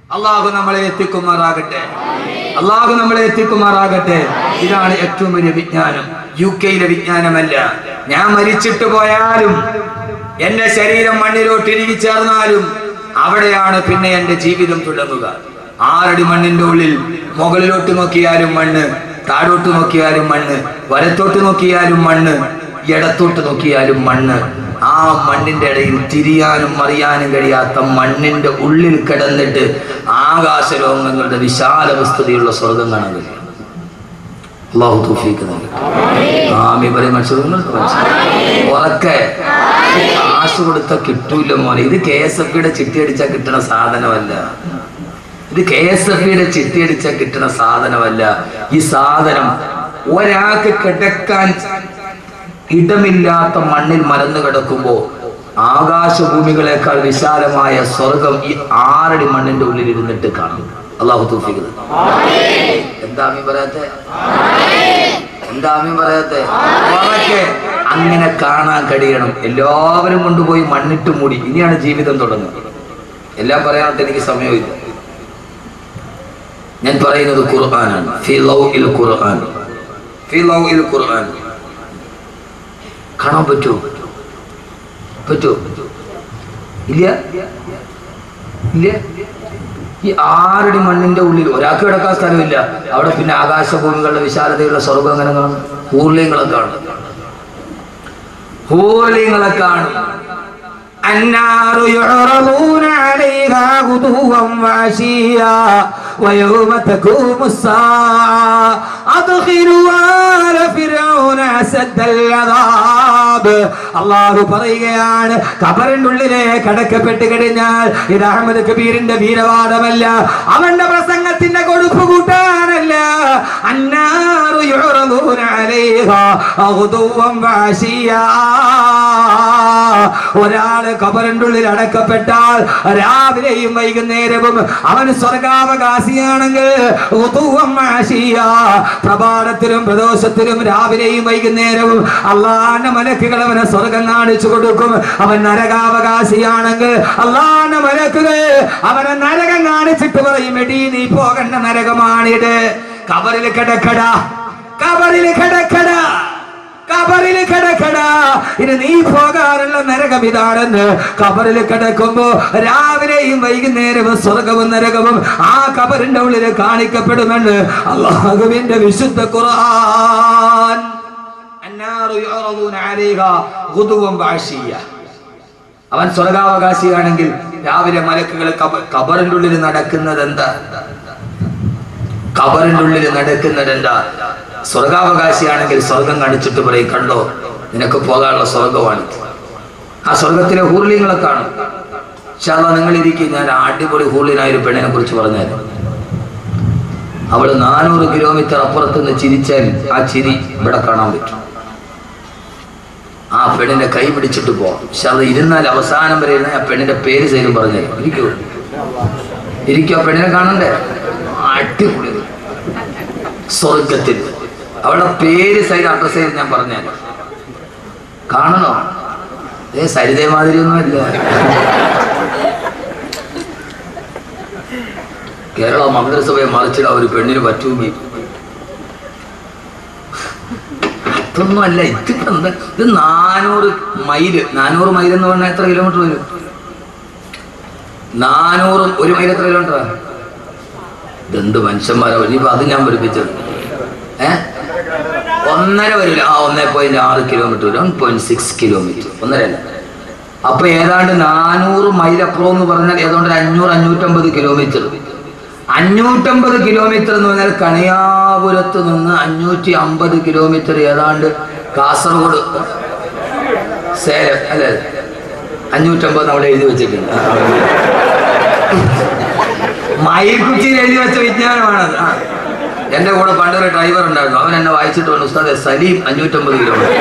അള്ളാഹു നമ്മളെ എത്തിക്കുമാറാകട്ടെ അള്ളാഹു നമ്മളെ എത്തിക്കുമാറാകട്ടെ ഇതാണ് ഏറ്റവും വലിയ വിജ്ഞാനം യു കെയിലെ വിജ്ഞാനമല്ല ഞാൻ മരിച്ചിട്ട് പോയാലും എന്റെ ശരീരം മണ്ണിലോട്ട് ഇഴുകി ചേർന്നാലും അവിടെയാണ് പിന്നെ എന്റെ ജീവിതം തുടങ്ങുക ആറടി മണ്ണിന്റെ ഉള്ളിൽ മുകളിലോട്ട് നോക്കിയാലും മണ്ണ് താഴോട്ട് നോക്കിയാലും മണ്ണ് വലത്തോട്ട് നോക്കിയാലും മണ്ണ് ഇടത്തോട്ട് നോക്കിയാലും മണ്ണ് ആ മണ്ണിന്റെ ഇടയിൽ തിരിയാനും മറിയാനും കഴിയാത്ത മണ്ണിന്റെ ഉള്ളിൽ കിടന്നിട്ട് ആകാശലോകങ്ങളുടെ വിശാല വിസ്തൃതിയുള്ള സ്വർഗം കാണാൻ കഴിയും അള്ളാഹു തൗഫീഖ് നൽകട്ടെ ആമി പറയും മനസ്സിലുണ്ട് ഉറക്കെ കാശ് കൊടുത്ത കിട്ടൂല മോനെ ഇത് കെ എസ് എഫ് യുടെ ചിട്ടി അടിച്ചാൽ കിട്ടുന്ന സാധനമല്ല ഇത് കെ എസ് എഫ് യുടെ ചിട്ടി അടിച്ചാൽ കിട്ടുന്ന സാധനമല്ല ഈ സാധനം ഒരാൾക്ക് കിടക്കാൻ ഇടമില്ലാത്ത മണ്ണിൽ മലന്ന് കിടക്കുമ്പോ ആകാശഭൂമികളെക്കാൾ വിശാലമായ സ്വർഗം ഈ ആറടി മണ്ണിന്റെ ഉള്ളിൽ ഇരുന്നിട്ട് കാണും അള്ളാഹു തൂഫിക്കുന്നത് എന്താ അമ്മീ പറയാത്തെ എന്താ അമ്മീ പറയാത്തെ ഉറക്കെ അങ്ങനെ കാണാൻ കഴിയണം എല്ലാവരും കൊണ്ടുപോയി മണ്ണിട്ട് മൂടി ഇനിയാണ് ജീവിതം തുടങ്ങുന്നത് എല്ലാം പറയാനായിട്ട് എനിക്ക് സമയമില്ല ഞാൻ പറയുന്നത് ഖുർആനാണ് ഫി ലൗഇൽ ഖുർആൻ ഫി ലൗഇൽ ഖുർആൻ കാണാൻ പറ്റുമോ പറ്റുമോ ഇല്ല ഇല്ല ഈ ആറടി മണ്ണിന്റെ ഉള്ളിൽ ഒരാൾക്ക് കിടക്കാൻ സ്ഥലമില്ല അവിടെ പിന്നെ ആകാശഭൂമികളുടെ വിശാലതയുള്ള സ്വർഗം അങ്ങനെ കാണും ഹൂർലിങ്ങളെ കാണും ഹൂർലിങ്ങളെ കാണും النار يعرضون عليها غدوا وعشيا ويوم تقوم الساعة أدخلوا آل فرعون أسد العذاب അള്ളാഹു പറയുകയാണ് കബറിന്റെ ഉള്ളിലെ കടക്കപ്പെട്ട് കഴിഞ്ഞാൽ ഇത് അഹമ്മദ് കബീറിന്റെ വീരവാദമല്ല അവന്റെ പ്രസംഗത്തിന്റെ കൊടുപ്പ് കൂട്ടാനല്ല അന്നാറു യുറദൂന അലൈഹാ അഗ്ദുവൻ വഅശിയാ ഒരാള് കബറിന്റെ ഉള്ളിൽ അടക്കപ്പെട്ടാൽ രാവിലെയും വൈകുന്നേരവും അവൻ സ്വർഗാവകാശിയാണെങ്കിൽ ഉതുവം ആശിയ. പ്രഭാതത്തിലും പ്രദോഷത്തിലും രാവിലെയും വൈകുന്നേരവും അള്ളാന്റെ മലക്കുകൾ അവനെ സ്വർഗം കാണിച്ചു കൊടുക്കും അവൻ നരകാവകാശിയാണെങ്കിൽ അള്ളാന്റെ മലക്കുകൾ അവനെ നരകം കാണിച്ചിട്ട് പറയും എടീ നീ പോകേണ്ട നരകമാണിത് കബറിൽ കിടക്കട കബറിൽ കിടക്കട കബറിൽ കിടക്കട ഇനി നീ പോകാനുള്ള നരകം ഇതാണെന്ന് കബറിൽ കിടക്കുമ്പോ രാവിലെയും വൈകുന്നേരവും സ്വർഗവും നരകവും ആ കബറിന്റെ ഉള്ളിൽ കാണിക്കപ്പെടുമെന്ന് അള്ളാഹുവിന്റെ വിശുദ്ധ ഖുർആൻ അന്നാറു യുഅറദൂന അലൈഹാ ഗുദുവൻ വഅശിയ്യ. അവൻ സ്വർഗാവകാശിയാണെങ്കിൽ രാവിലെ മലക്കുകൾ കബ- കബറിന്റെ ഉള്ളിൽ നടക്കുന്നത് എന്താ കബറിന്റെ ഉള്ളിൽ നടക്കുന്നത് എന്താ സ്വർഗാവകാശിയാണെങ്കിൽ സ്വർഗം കാണിച്ചിട്ട് പറയും കണ്ടോ നിനക്ക് പോകാനുള്ള സ്വർഗമാണ് ആ സ്വർഗത്തിലെ ഹൂർലിങ്ങളെ കാണും പക്ഷെ അതാ നിങ്ങൾ ഇരിക്കും ഞാൻ അടിപൊളി ഹൂർലിനായ ഒരു പെണ്ണിനെ കുറിച്ച് പറഞ്ഞാൽ അവള് നാനൂറ് കിലോമീറ്റർ അപ്പുറത്ത് നിന്ന് ചിരിച്ചാൽ ആ ചിരി ഇവിടെ കാണാൻ പറ്റും ആ പെണ്ണിന്റെ കൈ പിടിച്ചിട്ട് പോവാം പക്ഷെ അത് ഇരുന്നാൽ അവസാനം വരെ ഇരുന്നാൽ ആ പെണ്ണിന്റെ പേര് സൈലും പറഞ്ഞേ ഇരിക്കൂ ഇരിക്കും ആ പെണ്ണിനെ കാണണ്ടേ അടിപൊളി സ്വർഗത്തിൽ അവളുടെ പേര് സൈഡ് അഡ്രസ് ചെയ്ത് ഞാൻ പറഞ്ഞേ കാണണോ ഏ സരിതേ മാതിരി ഒന്നുമല്ല കേരള മന്ത്രിസഭയെ മറിച്ചിടാൻ ഒരു പെണ്ണിന് പറ്റൂങ്ങി അതൊന്നും അല്ല ഇതിപ്പോ എന്താ ഇത് നാനൂറ് മൈല് നാനൂറ് മൈൽ എന്ന് പറഞ്ഞാൽ എത്ര കിലോമീറ്റർ വരും നാനൂറും ഒരു മൈൽ എത്ര കിലോമീറ്റർ ഇതെന്ത് മനുഷ്യന്മാരാ ഇനിയിപ്പോ അത് ഞാൻ പഠിപ്പിച്ചത് ഏ ഒന്നര വരില്ല ആ ഒന്നേ പോയിന്റ് ആറ് കിലോമീറ്റർ വരും വൺ പോയിന്റ് സിക്സ് കിലോമീറ്റർ ഒന്നര അല്ല അപ്പൊ ഏതാണ്ട് നാനൂറ് മൈൽ അപ്പുറം എന്ന് പറഞ്ഞാൽ ഏതാണ്ട് ഒരു അഞ്ഞൂറ് അഞ്ഞൂറ്റമ്പത് കിലോമീറ്റർ അഞ്ഞൂറ്റമ്പത് കിലോമീറ്റർ എന്ന് പറഞ്ഞാൽ കണിയാപുരത്ത് നിന്ന് അഞ്ഞൂറ്റി അമ്പത് കിലോമീറ്റർ ഏതാണ്ട് കാസർഗോഡ് സേലം അല്ലേ അഞ്ഞൂറ്റമ്പത് അവിടെ എഴുതി വെച്ചിട്ടുണ്ട് മയിൽക്കുച്ചിയിൽ എഴുതി വെച്ച വിജ്ഞാനമാണത് ആ എന്റെ കൂടെ പണ്ടൊരു ഡ്രൈവർ ഉണ്ടായിരുന്നു അവൻ എന്നെ വായിച്ചിട്ട് പറഞ്ഞു ഉസ്താദെ സലീം അഞ്ഞൂറ്റമ്പത് കിലോമീറ്റർ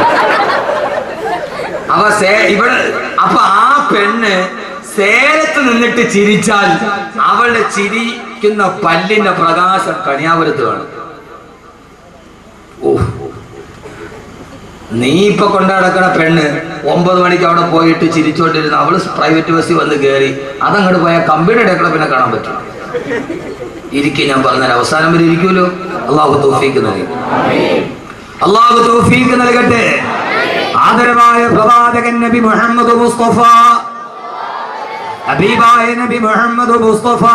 അപ്പൊ സേ- ഇവിടെ അപ്പൊ ആ പെണ്ണ് സേലത്ത് നിന്നിട്ട് ചിരിച്ചാൽ അവളുടെ ചിരിക്കുന്ന പല്ലിന്റെ പ്രകാശം കണിയാപുരത്ത് കാണും ഓ നീ ഇപ്പൊ കൊണ്ടടക്കണ പെണ്ണ് ഒമ്പത് മണിക്ക് അവിടെ പോയിട്ട് ചിരിച്ചോണ്ടിരുന്ന അവള് പ്രൈവറ്റ് ബസ്സിൽ വന്ന് കയറി അതങ്ങോട്ട് പോയാൽ കമ്പിയുടെ ഇടയ്ക്കുള്ള പിന്നെ കാണാൻ പറ്റും ഇരിക്കും ഞാൻ പറഞ്ഞാൽ അവസാനം വരെ ഇരിക്കുമല്ലോ അള്ളാഹു തോഫീക്ക് നൽകി അള്ളാഹു തോഫീക്ക് നൽകട്ടെ ആദരവായ പ്രവാചകൻ നബി മുഹമ്മദ് മുസ്തഫ ഹബീബായ നബി മുഹമ്മദ് മുസ്തഫ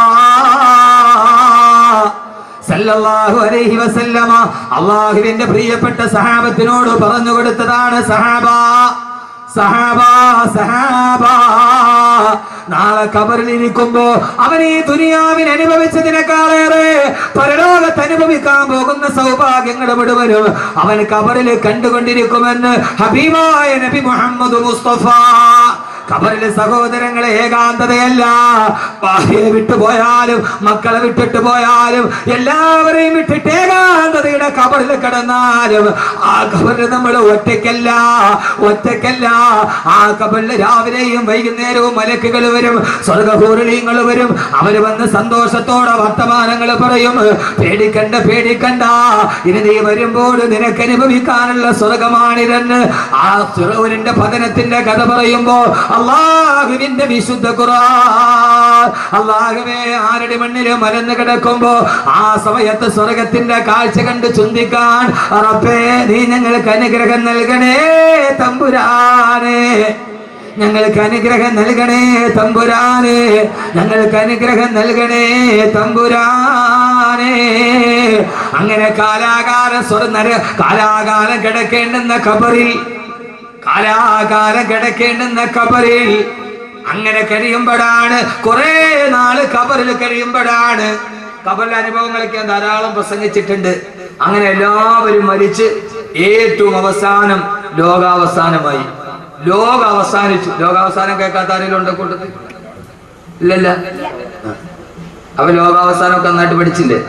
സല്ലല്ലാഹു അലൈഹി വസല്ലമ അള്ളാഹുവിന്റെ പ്രിയപ്പെട്ട സഹാബത്തിനോട് പറഞ്ഞു കൊടുത്തതാണ് സഹാബ സഹാബ സഹാബ നാളെ കബറിൽ ഇരിക്കുമ്പോ അവൻ ഈ ദുനിയാവിന് അനുഭവിച്ചതിനേക്കാളേറെ പരലോകത്ത് അനുഭവിക്കാൻ പോകുന്ന സൗഭാഗ്യങ്ങൾ മുഴുവനും അവൻ കബറിൽ കണ്ടുകൊണ്ടിരിക്കുമെന്ന് ഹബീബായ നബി മുഹമ്മദ് മുസ്തഫ കബറിലെ സഹോദരങ്ങളെ ഏകാന്തതയല്ല ഭാര്യയെ വിട്ടുപോയാലും മക്കളെ വിട്ടിട്ട് പോയാലും എല്ലാവരെയും വിട്ടിട്ട് ഏകാന്തതയുടെ കബറിൽ കിടന്നാലും ആ കബറിൽ നമ്മൾ ഒറ്റയ്ക്കല്ല ഒറ്റയ്ക്കല്ല ആ കബറിൽ രാവിലെയും വൈകുന്നേരവും മലക്കുകൾ വരും സ്വർഗപൂർണീങ്ങൾ വരും അവര് വന്ന് സന്തോഷത്തോടെ വർത്തമാനങ്ങൾ പറയും പേടിക്കണ്ട പേടിക്കണ്ട ഇനി നീ വരുമ്പോൾ നിനക്ക് അനുഭവിക്കാനുള്ള സ്വർഗമാണിതെന്ന് ആ ഫിറോനിന്റെ പതനത്തിന്റെ കഥ പറയുമ്പോ അള്ളാഹുവിന്റെ വിശുദ്ധ ഖുർആൻ അള്ളാഹുവേ ആരുടെ മണ്ണില് മരന്ന് കിടക്കുമ്പോ ആ സമയത്ത് സ്വർഗത്തിന്റെ കാഴ്ച കണ്ട് ചിന്തിക്കാൻ റബ്ബേ നീ ഞങ്ങൾക്ക് അനുഗ്രഹം നൽകണേ തമ്പുരാനെ ഞങ്ങൾക്ക് അനുഗ്രഹം നൽകണേ തമ്പുരാനെ ഞങ്ങൾക്ക് അനുഗ്രഹം നൽകണേ തമ്പുരാനെ അങ്ങനെ കാലാകാലം സ്വർണ്ണ കാലാകാലം കിടക്കേണ്ടുന്ന കബറിൽ കാലാകാലം കിടക്കേണ്ടുന്ന കബറിൽ അങ്ങനെ കഴിയുമ്പോഴാണ് കുറെ നാള് കബറിൽ കഴിയുമ്പോഴാണ് കബറിലെ അനുഭവങ്ങളൊക്കെ ഞാൻ ധാരാളം പ്രസംഗിച്ചിട്ടുണ്ട് അങ്ങനെ എല്ലാവരും മരിച്ച് ഏറ്റവും അവസാനം ലോകാവസാനമായി ലോകം അവസാനിച്ചു ലോകാവസാനം കേൾക്കാത്ത ആരെങ്കിലും ഉണ്ടോ കൂട്ടത്തിൽ ഇല്ലല്ല ആ. അവൻ ലോകാവസാനമൊക്കെ നന്നായിട്ട് പഠിച്ചില്ലേ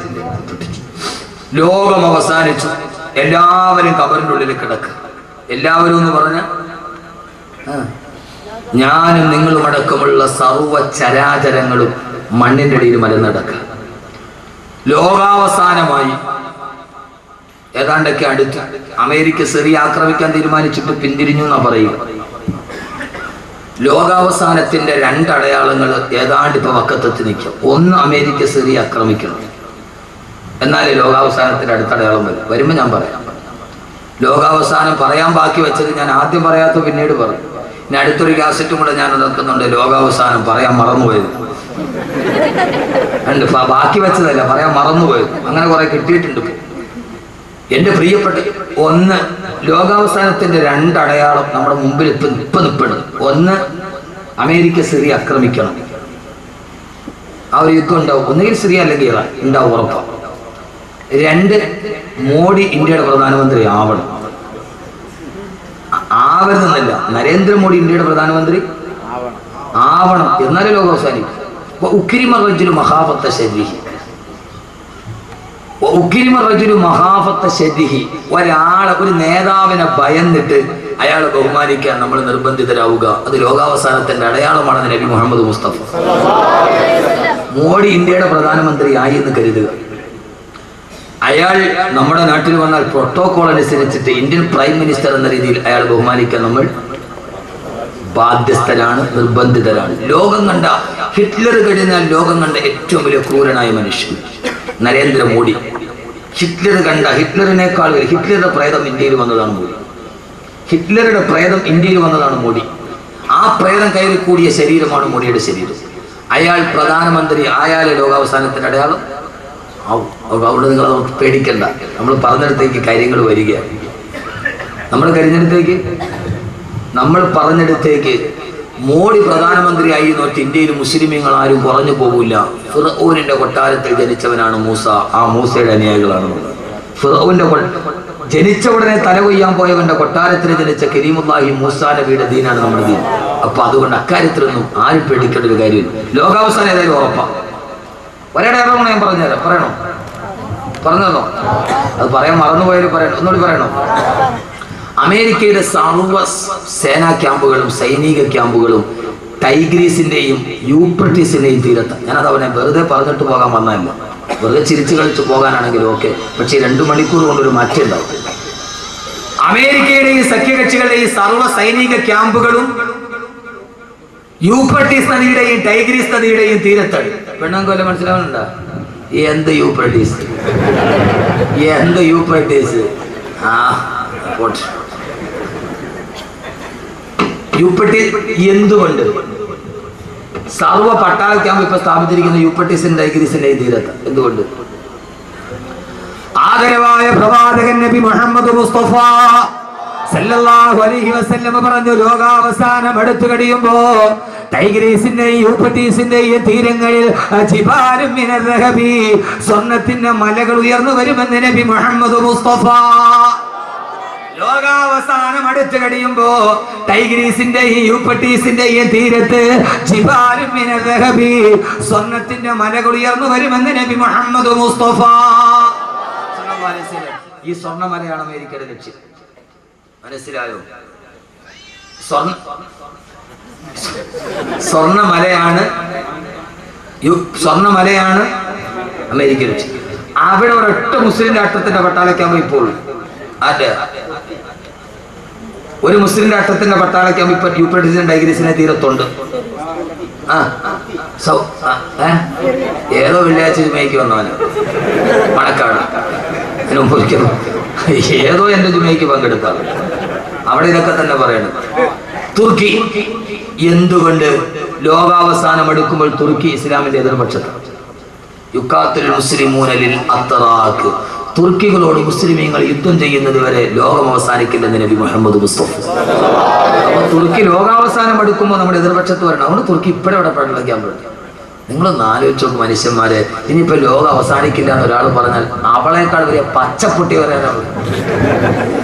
ലോകം അവസാനിച്ചു എല്ലാവരും കബറിന്റെ ഉള്ളിൽ കിടക്കുക എല്ലാവരും എന്ന് പറഞ്ഞ ഞാനും നിങ്ങളും അടക്കമുള്ള സർവ ചരാചരങ്ങളും മണ്ണിന്റെ അടിയിൽ മലന്നടക്കുക ലോകാവസാനമായി ഏതാണ്ടൊക്കെ അടുത്ത് അമേരിക്ക സിറിയ ആക്രമിക്കാൻ തീരുമാനിച്ചിട്ട് പിന്തിരിഞ്ഞു എന്നാ പറയുക ലോകാവസാനത്തിന്റെ രണ്ടടയാളങ്ങൾ ഏതാണ്ട് ഇപ്പൊ വക്കത്തെത്തി നിൽക്കും ഒന്ന് അമേരിക്ക സിറിയ ആക്രമിക്കണം എന്നാലേ ലോകാവസാനത്തിന്റെ അടുത്ത അടയാളം വരും വരുമ്പോ ഞാൻ പറയാം ലോകാവസാനം പറയാൻ ബാക്കി വെച്ചത് ഞാൻ ആദ്യം പറയാത്ത പിന്നീട് പറയും ഇനി അടുത്തൊരു കാസറ്റും കൂടെ ഞാൻ നിൽക്കുന്നുണ്ട് ലോകാവസാനം പറയാൻ മറന്നുപോയത് ഉണ്ട് ഫ- ബാക്കി വെച്ചതല്ല പറയാൻ മറന്നുപോയത് അങ്ങനെ കുറെ കിട്ടിയിട്ടുണ്ട് ഇപ്പൊ. എന്റെ പ്രിയപ്പെട്ട ഒന്ന് ലോകാവസാനത്തിന്റെ രണ്ടടയാളം നമ്മുടെ മുമ്പിൽ ഇപ്പൊ ഇപ്പൊ നിൽപ്പുണ്ട് ഒന്ന് അമേരിക്ക സിറിയ ആക്രമിക്കണം ആ ഒരു യുദ്ധം ഉണ്ടാവും ഒന്നുകിൽ സിറിയ അല്ലെങ്കിൽ ഇറാൻ ഉണ്ടാവും ഉറപ്പാണ് രണ്ട് മോഡി ഇന്ത്യയുടെ പ്രധാനമന്ത്രി ആവണം ആ- ആവരുതെന്നല്ല നരേന്ദ്രമോദി ഇന്ത്യയുടെ പ്രധാനമന്ത്രി ആവണം എന്നാലേ ലോകം അവസാനിക്കും വ ഉക്രിമ റജുലു മഹാഫത്ത ശരീഹി വ ഉക്രിമ റജുലു മഹാഫത്ത ശരീഹി ഒരാളെ ഒരു നേതാവിനെ ഭയന്നിട്ട് അയാളെ ബഹുമാനിക്കാൻ നമ്മൾ നിർബന്ധിതരാവുക അത് ലോകാവസാനത്തിന്റെ അടയാളമാണെന്ന് നബി മുഹമ്മദ് മുസ്തഫ മോഡി ഇന്ത്യയുടെ പ്രധാനമന്ത്രി ആയി എന്ന് കരുതുക അയാൾ നമ്മുടെ നാട്ടിൽ വന്നാൽ പ്രോട്ടോകോൾ അനുസരിച്ചിട്ട് ഇന്ത്യൻ പ്രൈം മിനിസ്റ്റർ എന്ന രീതിയിൽ അയാൾ ബഹുമാനിക്കാൻ നമ്മൾ ബാധ്യസ്ഥരാണ് നിർബന്ധിതരാണ് ലോകം കണ്ട ഹിറ്റ്ലർ കഴിഞ്ഞാൽ ലോകം കണ്ട ഏറ്റവും വലിയ ക്രൂരനായ മനുഷ്യൻ നരേന്ദ്രമോദി ഹിറ്റ്ലർ കണ്ട ഹിറ്റ്ലറിനേക്കാൾ വലിയ ഹിറ്റ്ലറുടെ പ്രേതം ഇന്ത്യയിൽ വന്നതാണ് മോദി ഹിറ്റ്ലറുടെ പ്രേതം ഇന്ത്യയിൽ വന്നതാണ് മോദി ആ പ്രേതം കയറി കൂടിയ ശരീരമാണ് മോഡിയുടെ ശരീരം അയാൾ പ്രധാനമന്ത്രി ആയാലേ ലോകാവസാനത്തിന്റെ അടയാളം ആവും അപ്പൊ അവിടെ നിങ്ങൾ നമുക്ക് പേടിക്കണ്ട നമ്മൾ പറഞ്ഞിടത്തേക്ക് കാര്യങ്ങൾ വരികയാണ് നമ്മൾ കഴിഞ്ഞിടത്തേക്ക് നമ്മൾ പറഞ്ഞിടത്തേക്ക് മോഡി പ്രധാനമന്ത്രിയായി നോട്ട് ഇന്ത്യയിൽ മുസ്ലിമീങ്ങൾ ആരും കുറഞ്ഞു പോകില്ല ഫിറോനിന്റെ കൊട്ടാരത്തിൽ ജനിച്ചവനാണ് മൂസ ആ മൂസയുടെ അനുയായികളാണ് നമ്മൾ. ഫിറോന്റെ കൊ- ജനിച്ച ഉടനെ തല കൊയ്യാൻ പോയവന്റെ കൊട്ടാരത്തിൽ ജനിച്ച കരീമുല്ലാഹി മൂസാ നബിയുടെ ദീനാണ് നമ്മുടെ ദീൻ അപ്പൊ അതുകൊണ്ട് അക്കാര്യത്തിലൊന്നും ആരും പേടിക്കേണ്ട ഒരു കാര്യമില്ല ലോകാവസാനം ഏതായാലും ഉറപ്പാണ് ഒരേടേറോണം ഞാൻ പറഞ്ഞുതരാം പറയണോ പറഞ്ഞതോ അത് പറയാൻ മറന്നുപോയാലും പറയണം ഒന്നുകൂടി പറയണോ അമേരിക്കയുടെ സർവ സേനാ ക്യാമ്പുകളും സൈനിക ക്യാമ്പുകളും ടൈഗ്രീസിന്റെയും യൂപ്രട്ടീസിന്റെയും തീരത്ത് ഞാനത് അവനെ വെറുതെ പറഞ്ഞിട്ട് പോകാൻ വന്നതല്ല വെറുതെ ചിരിച്ചു കളിച്ച് പോകാനാണെങ്കിൽ ഓക്കെ പക്ഷേ രണ്ടു മണിക്കൂർ കൊണ്ടൊരു മാറ്റം ഉണ്ടാവും അമേരിക്കയുടെയും സഖ്യകക്ഷികളുടെയും സർവ്വ സൈനിക ക്യാമ്പുകളും യൂപ്രട്ടീസ് നദിയുടെയും ടൈഗ്രീസ് നദിയുടെയും തീരത്താണ് പെണ്ണാങ്കോല മനസ്സിലാവുന്നുണ്ടോ എന്ത് യൂപ്രട്ടീസ് എന്ത് യൂപ്രട്ടീസ് ആ പോട്ടെ. യൂപ്രട്ടീസ് എന്തുകൊണ്ട് സർവ്വ പട്ടാള ക്യാമ്പ് ഇപ്പൊ സ്ഥാപിച്ചിരിക്കുന്ന യൂപ്രട്ടീസിന്റെ ടൈഗ്രീസിന്റെയും തീരത്ത് എന്തുകൊണ്ട് ആദരവായ പ്രവാചകൻ നബി മുഹമ്മദ് മുസ്തഫ സല്ലല്ലാഹു അലൈഹി വസല്ലമ പറഞ്ഞു ലോകാവസാനം അടുത്തു കഴിയുമ്പോ ടൈഗ്രീസിന്റെയും യൂപ്പറ്റീസിന്റെയും തീരങ്ങളിൽ ജിബാലും മിനർ റഹബി സ്വർണത്തിന്റെ മലകൾ ഉയർന്നു വരുമെന്ന് നബി മുഹമ്മദ് മുസ്തഫ ലോകാവസാനം അടുത്തു കഴിയുമ്പോ ടൈഗ്രീസിന്റെയും യൂപ്പട്ടീസിന്റെയും തീരത്ത് ജിബാലും മിനർ റഹബി സ്വർണത്തിന്റെ മലകൾ ഉയർന്നു വരുമെന്ന് നബി മുഹമ്മദ് മുസ്തഫ സല്ലല്ലാഹു അലൈഹി വസല്ലം. ഈ സ്വർണ്ണമലയാണ് അമേരിക്കയുടെ ലക്ഷ്യം മനസ്സിലായോ സ്വർണ്ണ സ്വർണ്ണമലയാണ് യു- സ്വർണ്ണമലയാണ് അമേരിക്ക ലക്ഷ്യം അവിടെ ഒരൊറ്റ മുസ്ലിം രാഷ്ട്രത്തിന്റെ പട്ടാളക്കാകുമ്പോ ഇപ്പോൾ അതെ ഒരു മുസ്ലിം രാഷ്ട്രത്തിന്റെ പട്ടാളക്കാകുമ്പോ ഇപ്പൊ യൂപ്രട്ടീസിന്റെ ഡൈഗ്രീസിനെ തീരത്തുണ്ട് ആ സൗ ആ, ഏ? ഏതോ വെള്ളിയാഴ്ച ജുമയ്ക്ക് വന്നവന് മണക്കാട് അതിന് മുമ്പ് ഒരിക്കൽ ഏതോ എന്റെ ജുമയ്ക്ക് പങ്കെടുത്താൽ അവിടെ ഇതൊക്കെ തന്നെ പറയണം തുർക്കി എന്തുകൊണ്ട് ലോകാവസാനം അടുക്കുമ്പോൾ തുർക്കി ഇസ്ലാമിന്റെ എതിർപക്ഷത്താണ് യുക്കാത്തുൽ മുസ്ലിമൂനലിൽ അത്തറാക്ക് തുർക്കികളോട് മുസ്ലിമീങ്ങൾ യുദ്ധം ചെയ്യുന്നത് വരെ ലോകം അവസാനിക്കില്ലെന്ന് നബി മുഹമ്മദ് മുസ്തഫ അപ്പൊ തുർക്കി ലോകാവസാനം അടുക്കുമ്പോൾ നമ്മുടെ എതിർപക്ഷത്ത് വരണം അതുകൊണ്ട് തുർക്കി ഇപ്പോഴും അവിടെ പടലക്കാൻ പറ്റും നിങ്ങളൊന്ന് ആലോചിച്ച് നോക്കും മനുഷ്യന്മാരെ ഇനിയിപ്പോ ലോകം അവസാനിക്കില്ല എന്ന് ഒരാൾ പറഞ്ഞാൽ അവളേക്കാൾ വലിയ പച്ചപ്പൊട്ടി വരാനാണ്